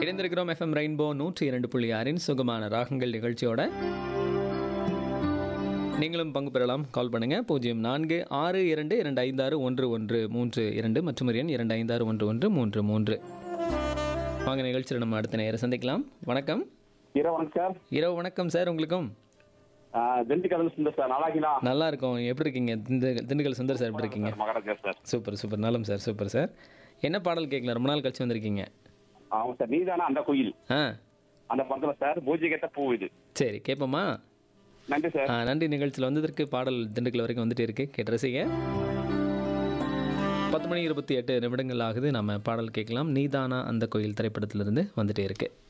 இணைந்திருக்கிறோம் FM rainbow நூற்றி இரண்டு புள்ளி ஆறின் சுகமான ராகங்கள் நிகழ்ச்சியோட நீங்களும் பங்கு பெறலாம் கால் பண்ணுங்க பூஜ்ஜியம் நான்கு ஆறு இரண்டு இரண்டு ஐந்தாறு ஒன்று ஒன்று மூன்று இரண்டு மற்றும் ஒரு எண் இரண்டு ஐந்தாறு ஒன்று ஒன்று மூன்று மூன்று வாங்க நிகழ்ச்சியில் நம்ம அடுத்த நேரம் சந்திக்கலாம் வணக்கம் இரவு வணக்கம் சார் இரவு வணக்கம் சார் உங்களுக்கும் ஆ, திண்டுக்கல் சுந்தர் சார் நல்லா இருக்கீங்களா நல்லா இருக்கும் எப்படி இருக்கீங்க திண்டு- திண்டுக்கல் சுந்தர் சார் எப்படி இருக்கீங்க sir, Maharaja sir super super நலம் சார் சூப்பர் சார் என்ன பாடல் கேட்கலாம் ரொம்ப நாள் கழிச்சு வந்திருக்கீங்க ஆமா சார் நீதானே அந்த கோயில் ஆ அந்த படத்துல சார் பூஜை கேட்ட பூ இது சரி கேட்போமா நன்றி சார் ஆ, நன்றி நிகழ்ச்சியில் வந்ததற்கு பாடல் திண்டுக்கல் வரைக்கும் வந்துட்டு இருக்கு கேட்டு ரசிங்க பத்து மணி இருபத்தி எட்டு நிமிடங்கள் ஆகுது நம்ம பாடல் கேட்கலாம் நீதானா அந்த கோயில் திரைப்படத்திலிருந்து வந்துட்டே இருக்கு